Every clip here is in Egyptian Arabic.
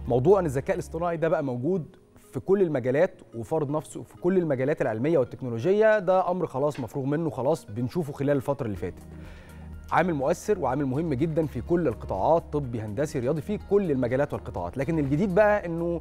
موضوع ان الذكاء الاصطناعي ده بقى موجود في كل المجالات وفرض نفسه في كل المجالات العلميه والتكنولوجيه ده امر خلاص مفروغ منه خلاص بنشوفه خلال الفتره اللي فاتت عامل مؤثر وعامل مهم جدا في كل القطاعات طبي هندسي رياضي في كل المجالات والقطاعات لكن الجديد بقى انه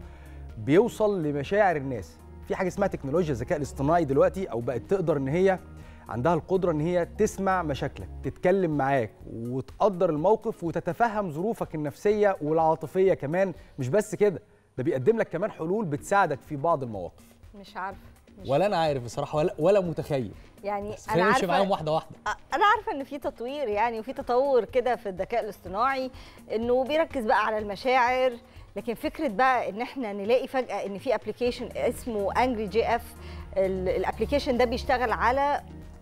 بيوصل لمشاعر الناس في حاجه اسمها تكنولوجيا الذكاء الاصطناعي دلوقتي او بقت تقدر ان هي عندها القدره ان هي تسمع مشاكلك تتكلم معاك وتقدر الموقف وتتفهم ظروفك النفسيه والعاطفيه كمان مش بس كده ده بيقدم لك كمان حلول بتساعدك في بعض المواقف مش عارفه مش ولا انا عارف بصراحه ولا ولا متخيل يعني بس انا خلينا نمشي معاهم عارفه واحده واحده انا عارفه ان في تطوير يعني وفي تطور كده في الذكاء الاصطناعي انه بيركز بقى على المشاعر لكن فكره بقى ان احنا نلاقي فجاه ان في ابلكيشن اسمه انجري جي اف الابلكيشن ده بيشتغل على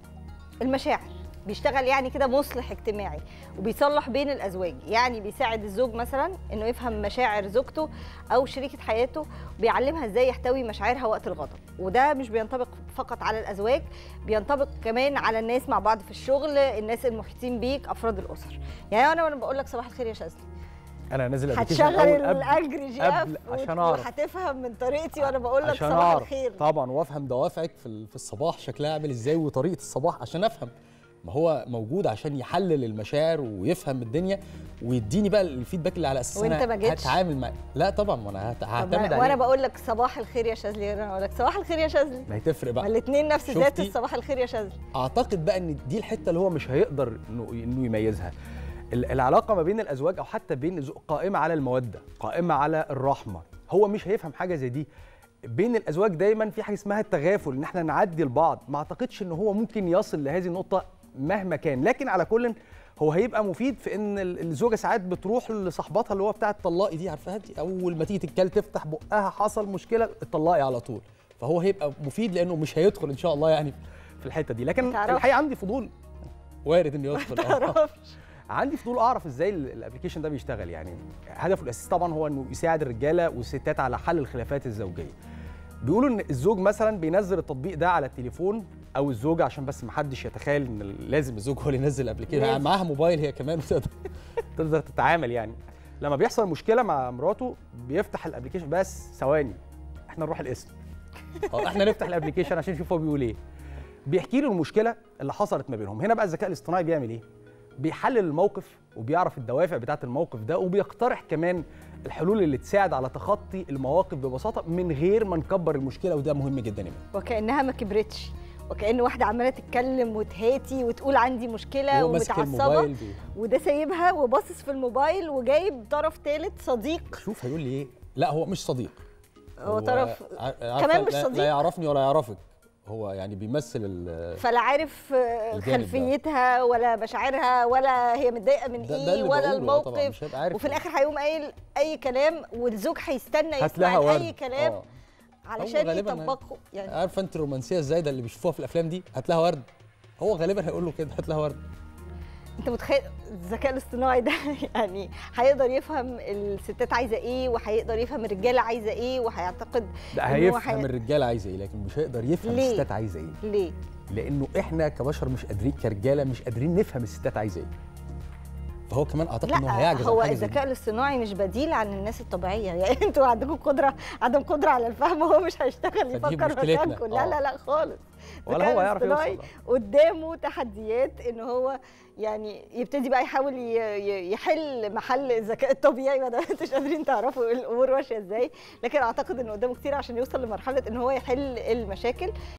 المشاعر بيشتغل يعني كده مصلح اجتماعي وبيصلح بين الازواج يعني بيساعد الزوج مثلا انه يفهم مشاعر زوجته او شريكه حياته بيعلمها ازاي يحتوي مشاعرها وقت الغضب وده مش بينطبق فقط على الازواج بينطبق كمان على الناس مع بعض في الشغل الناس المحيطين بيك افراد الاسر يعني انا وانا بقول لك صباح الخير يا شاذلي انا نازل application هتشغل أول قبل- الاجري جي قبل اف عشان وت- أعرف. وهتفهم من طريقتي وانا بقول لك عشان صباح أعرف. الخير طبعا وافهم دوافعك في ال- في الصباح شكلها عامل ازاي وطريقه الصباح عشان افهم ما هو موجود عشان يحلل المشاعر ويفهم الدنيا ويديني بقى الفيدباك اللي على اساسه وأنت انا ما جيتش؟ هتعامل معاه لا طبعا ما انا هت- طب هعتمد أنا- عليه وانا بقول لك صباح الخير يا شاذلي انا بقول لك صباح الخير يا شاذلي ما هتفرق ما بقى الاثنين نفس ذات شفتي؟ الصباح الخير يا شاذلي اعتقد بقى ان دي الحته اللي هو مش هيقدر انه انه يميزها ال- العلاقه ما بين الازواج او حتى بين الزوج قائمه على الموده قائمه على الرحمه هو مش هيفهم حاجه زي دي بين الازواج دايما في حاجه اسمها التغافل ان احنا نعدي لبعض ما اعتقدش ان هو ممكن يصل لهذه النقطه مهما كان لكن على كل هو هيبقى مفيد في ان ال- الزوجه ساعات بتروح لصاحبتها اللي هو بتاع الطلاقي دي عارفاها دي اول ما تيجي تتكلم تفتح بقها حصل مشكله اتطلقي على طول فهو هيبقى مفيد لانه مش هيدخل ان شاء الله يعني في الحته دي لكن متعرفش. الحقيقه عندي فضول وارد انه يدخل آه. تعرفش عندي فضول اعرف ازاي ال- الابلكيشن ده بيشتغل يعني هدفه الاساسي طبعا هو انه يساعد الرجاله والستات على حل الخلافات الزوجيه بيقولوا ان الزوج مثلا بينزل التطبيق ده على التليفون او الزوجه عشان بس ما حدش يتخيل ان ال- لازم الزوج هو اللي ينزل ابلكيشن لازم. معاها موبايل هي كمان وتقدر تقدر تتعامل يعني لما بيحصل مشكله مع مراته بيفتح الابلكيشن بس ثواني احنا نروح الاسم اه احنا نفتح الابلكيشن عشان نشوف هو بيقول ايه بيحكي له المشكله اللي حصلت ما بينهم هنا بقى الذكاء الاصطناعي بيعمل ايه بيحلل الموقف وبيعرف الدوافع بتاعه الموقف ده وبيقترح كمان الحلول اللي تساعد على تخطي المواقف ببساطه من غير ما نكبر المشكله وده مهم جدا يعني وكانها ما كبرتش وكأن واحده عماله تتكلم وتهاتي وتقول عندي مشكله هو ماسك ومتعصبه الموبايل بي- وده سايبها وباصص في الموبايل وجايب طرف ثالث صديق شوف هيقول لي ايه لا هو مش صديق هو طرف ع- عارفة كمان مش لا- صديق؟ لا يعرفني ولا يعرفك هو يعني بيمثل ال- فلا عارف آه، الجانب ده. خلفيتها ولا مشاعرها ولا هي متضايقه من ده, ده ايه اللي ولا بقوله، آه طبعا الموقف مش هيبقى عارف وفي الاخر هيقوم قايل اي كلام والزوج هيستنى هات يسمع لها ورد. اي كلام آه. علشان غالباً يطبقه يعني عارفه انت الرومانسيه الزايده اللي بيشوفوها في الافلام دي هات لها ورد هو غالبا هيقول له كده هات لها ورد انت متخيل الذكاء الاصطناعي ده يعني هيقدر يفهم الستات عايزه ايه وهيقدر يفهم الرجاله عايزه ايه وهيعتقد ده إن هو هيفهم فاهم الرجاله عايزه ايه لكن مش هيقدر يفهم ليه؟ الستات عايزه ايه ليه لانه احنا كبشر مش قادرين كرجاله مش قادرين نفهم الستات عايزه ايه فهو كمان اعتقد انه لا هيعجز هو عن حاجه زي دي. الذكاء الاصطناعي مش بديل عن الناس الطبيعيه يعني انتوا عندكم قدره عدم قدره على الفهم هو مش هيشتغل فدي يفكر مشكلتنا. مكانكم لا آه. لا لا خالص ولا الذكاء هو يعرف الاصطناعي يوصل قدامه تحديات ان هو يعني يبتدي بقى يحاول ي- ي- يحل محل الذكاء الطبيعي ما دام انتوا مش قادرين تعرفوا الامور ماشيه ازاي لكن اعتقد ان قدامه كتير عشان يوصل لمرحله ان هو يحل المشاكل